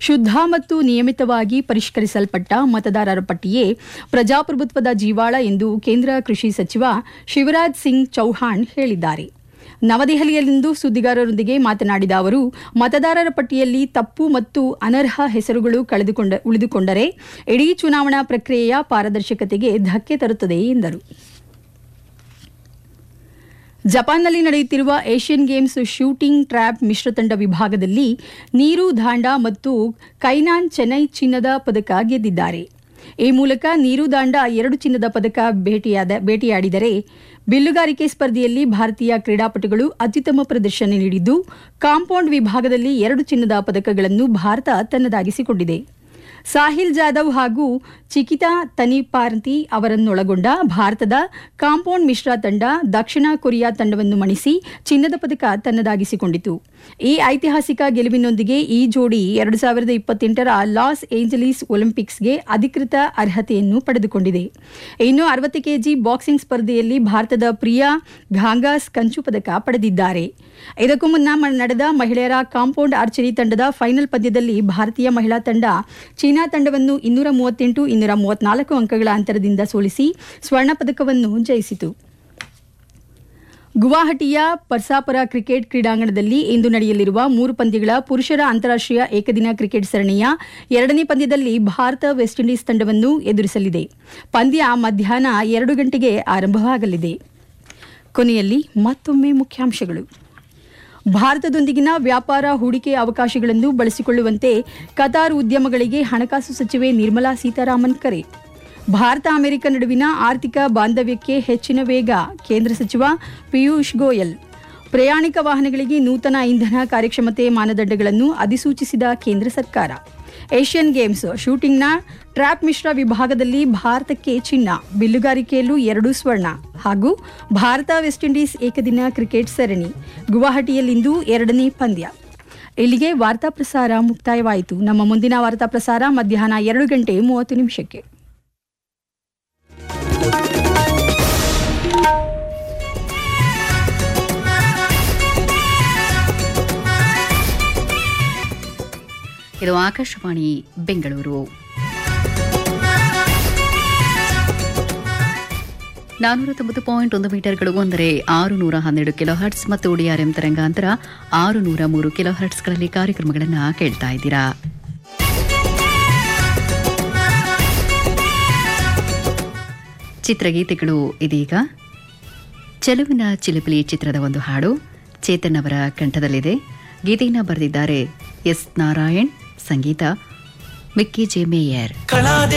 ಶುದ್ಧ ಮತ್ತು ನಿಯಮಿತವಾಗಿ ಪರಿಷ್ಕರಿಸಲ್ಪಟ್ಟ ಮತದಾರರ ಪಟ್ಟಿಯೇ ಪ್ರಜಾಪ್ರಭುತ್ವದ ಜೀವಾಳ ಎಂದು ಕೇಂದ್ರ ಕೃಷಿ ಸಚಿವ ಶಿವರಾಜ್ ಸಿಂಗ್ ಚೌಹಾಣ್ ಹೇಳಿದ್ದಾರೆ ನವದೆಹಲಿಯಲ್ಲಿಂದು ಸುದ್ದಿಗಾರರೊಂದಿಗೆ ಮಾತನಾಡಿದ ಅವರು ಮತದಾರರ ಪಟ್ಟಿಯಲ್ಲಿ ತಪ್ಪು ಮತ್ತು ಅನರ್ಹ ಹೆಸರುಗಳು ಕಳೆದುಕೊಂಡ ಉಳಿದುಕೊಂಡರೆ ಇಡೀ ಚುನಾವಣಾ ಪ್ರಕ್ರಿಯೆಯ ಪಾರದರ್ಶಕತೆಗೆ ಧಕ್ಕೆ ತರುತ್ತದೆ ಎಂದರು ಜಪಾನ್ನಲ್ಲಿ ನಡೆಯುತ್ತಿರುವ ಏಷ್ಯನ್ ಗೇಮ್ಸ್ ಶೂಟಿಂಗ್ ಟ್ರ್ಯಾಪ್ ಮಿಶ್ರತಂಡ ವಿಭಾಗದಲ್ಲಿ ನೀರು ದಾಂಡ ಮತ್ತು ಕೈನಾನ್ ಚೆನ್ನೈ ಚಿನ್ನದ ಪದಕ ಗೆದ್ದಿದ್ದಾರೆ ಈ ಮೂಲಕ ನೀರು ದಾಂಡ ಎರಡು ಚಿನ್ನದ ಪದಕ ಭೇಟಿಯಾದ ಭೇಟಿಯಾಡಿದರೆ ಬಿಲ್ಲುಗಾರಿಕೆ ಸ್ಪರ್ಧೆಯಲ್ಲಿ ಭಾರತೀಯ ಕ್ರೀಡಾಪಟುಗಳು ಅತ್ಯುತ್ತಮ ಪ್ರದರ್ಶನ ನೀಡಿದ್ದು ಕಾಂಪೌಂಡ್ ವಿಭಾಗದಲ್ಲಿ ಎರಡು ಚಿನ್ನದ ಪದಕಗಳನ್ನು ಭಾರತ ತನ್ನದಾಗಿಸಿಕೊಂಡಿದೆ ಸಾಹಿಲ್ ಜಾಧವ್ ಹಾಗೂ ಚಿಕಿತಾ ತನಿಪಾರ್ತಿ ಅವರನ್ನೊಳಗೊಂಡ ಭಾರತದ ಕಾಂಪೌಂಡ್ ಮಿಶ್ರ ತಂಡ ದಕ್ಷಿಣ ಕೊರಿಯಾ ತಂಡವನ್ನು ಮಣಿಸಿ ಚಿನ್ನದ ಪದಕ ತನ್ನದಾಗಿಸಿಕೊಂಡಿತು ಈ ಐತಿಹಾಸಿಕ ಗೆಲುವಿನೊಂದಿಗೆ ಈ ಜೋಡಿ ಎರಡು ಸಾವಿರದ ಇಪ್ಪತ್ತೆಂಟರ ಲಾಸ್ ಏಂಜಲೀಸ್ ಒಲಿಂಪಿಕ್ಸ್ಗೆ ಅಧಿಕೃತ ಅರ್ಹತೆಯನ್ನು ಪಡೆದುಕೊಂಡಿದೆ ಇನ್ನು ಅರವತ್ತು ಕೆಜಿ ಬಾಕ್ಸಿಂಗ್ ಸ್ಪರ್ಧೆಯಲ್ಲಿ ಭಾರತದ ಪ್ರಿಯಾ ಘಾಂಗಾಸ್ ಕಂಚು ಪದಕ ಪಡೆದಿದ್ದಾರೆ ಇದಕ್ಕೂ ಮುನ್ನ ಮ- ನಡೆದ ಮಹಿಳೆಯರ ಕಾಂಪೌಂಡ್ ಆರ್ಚರಿ ತಂಡದ ಫೈನಲ್ ಪಂದ್ಯದಲ್ಲಿ ಭಾರತೀಯ ಮಹಿಳಾ ತಂಡ ಚೀನಾ ತಂಡವನ್ನು ಇನ್ನೂರ ಮೂವತ್ತೆಂಟು ಇನ್ನೂರ ಮೂವತ್ನಾಲ್ಕು ಅಂಕಗಳ ಅಂತರದಿಂದ ಸೋಲಿಸಿ ಸ್ವರ್ಣ ಪದಕವನ್ನು ಜಯಿಸಿತು ಗುವಾಹಟಿಯ ಪರ್ಸಾಪರ ಕ್ರಿಕೆಟ್ ಕ್ರೀಡಾಂಗಣದಲ್ಲಿ ಇಂದು ನಡೆಯಲಿರುವ ಮೂರು ಪಂದ್ಯಗಳ ಪುರುಷರ ಅಂತಾರಾಷ್ಟ್ರೀಯ ಏಕದಿನ ಕ್ರಿಕೆಟ್ ಸರಣಿಯ ಎರಡನೇ ಪಂದ್ಯದಲ್ಲಿ ಭಾರತ ವೆಸ್ಟ್ ಇಂಡೀಸ್ ತಂಡವನ್ನು ಎದುರಿಸಲಿದೆ ಪಂದ್ಯ ಮಧ್ಯಾಹ್ನ ಎರಡು ಗಂಟೆಗೆ ಆರಂಭವಾಗಲಿದೆ ಕೊನೆಯಲ್ಲಿ ಮತ್ತೊಮ್ಮೆ ಮುಖ್ಯಾಂಶಗಳು ಭಾರತದೊಂದಿಗಿನ ವ್ಯಾಪಾರ ಹೂಡಿಕೆ ಅವಕಾಶಗಳನ್ನು ಬಳಸಿಕೊಳ್ಳುವಂತೆ ಕತಾರ್ ಉದ್ಯಮಗಳಿಗೆ ಹಣಕಾಸು ಸಚಿವೆ ನಿರ್ಮಲಾ ಸೀತಾರಾಮನ್ ಕರೆ ಭಾರತ ಅಮೆರಿಕ ನಡುವಿನ ಆರ್ಥಿಕ ಬಾಂಧವ್ಯಕ್ಕೆ ಹೆಚ್ಚಿನ ವೇಗ ಕೇಂದ್ರ ಸಚಿವ ಪಿಯೂಷ್ ಗೋಯಲ್ ಪ್ರಯಾಣಿಕ ವಾಹನಗಳಿಗೆ ನೂತನ ಇಂಧನ ಕಾರ್ಯಕ್ಷಮತೆ ಮಾನದಂಡಗಳನ್ನು ಅಧಿಸೂಚಿಸಿದ ಕೇಂದ್ರ ಸರ್ಕಾರ ಏಷ್ಯನ್ ಗೇಮ್ಸ್ ಶೂಟಿಂಗ್ನ ಟ್ರ್ಯಾಪ್ ಮಿಶ್ರ ವಿಭಾಗದಲ್ಲಿ ಭಾರತಕ್ಕೆ ಚಿನ್ನ ಬಿಲ್ಲುಗಾರಿಕೆಯಲ್ಲೂ ಎರಡು ಸ್ವರ್ಣ ಹಾಗೂ ಭಾರತ ವೆಸ್ಟ್ ಇಂಡೀಸ್ ಏಕದಿನ ಕ್ರಿಕೆಟ್ ಸರಣಿ ಗುವಾಹಟಿಯಲ್ಲಿಂದು ಎರಡನೇ ಪಂದ್ಯ ಇಲ್ಲಿಗೆ ವಾರ್ತಾ ಪ್ರಸಾರ ಮುಕ್ತಾಯವಾಯಿತು ನಮ್ಮ ಮುಂದಿನ ವಾರ್ತಾ ಪ್ರಸಾರ ಮಧ್ಯಾಹ್ನ ಎರಡು ಗಂಟೆ ಮೂವತ್ತು ನಿಮಿಷಕ್ಕೆ ಇದು ಆಕಾಶವಾಣಿ ಬೆಂಗಳೂರು ನಾನ್ನೂರ ತೊಂಬತ್ತು ಪಾಯಿಂಟ್ ಒಂದು ಮೀಟರ್ಗಳು ಅಂದರೆ ಆರು ನೂರ ಹನ್ನೆರಡು ಕಿಲೋ ಹರ್ಟ್ಸ್ ಮತ್ತು ಡಿಆರ್ಎಂ ತರಂಗಾಂತರ ಆರು ನೂರ ಮೂರು ಕಿಲೋ ಹರ್ಟ್ಸ್ಗಳಲ್ಲಿ ಕಾರ್ಯಕ್ರಮಗಳನ್ನು ಕೇಳ್ತಾ ಇದ್ದೀರಾ ಚಿತ್ರಗೀತೆಗಳು ಇದೀಗ ಚೆಲುವಿನ ಚಿಲಿಪಿಲಿ ಚಿತ್ರದ ಒಂದು ಹಾಡು ಚೇತನ್ ಅವರ ಕಂಠದಲ್ಲಿದೆ ಗೀತೆಯನ್ನು ಬರೆದಿದ್ದಾರೆ ಎಸ್ ನಾರಾಯಣ್ ಸಂಗೀತ ಮಿಕ್ಕಿ ಜೆ ಮೇಯರ್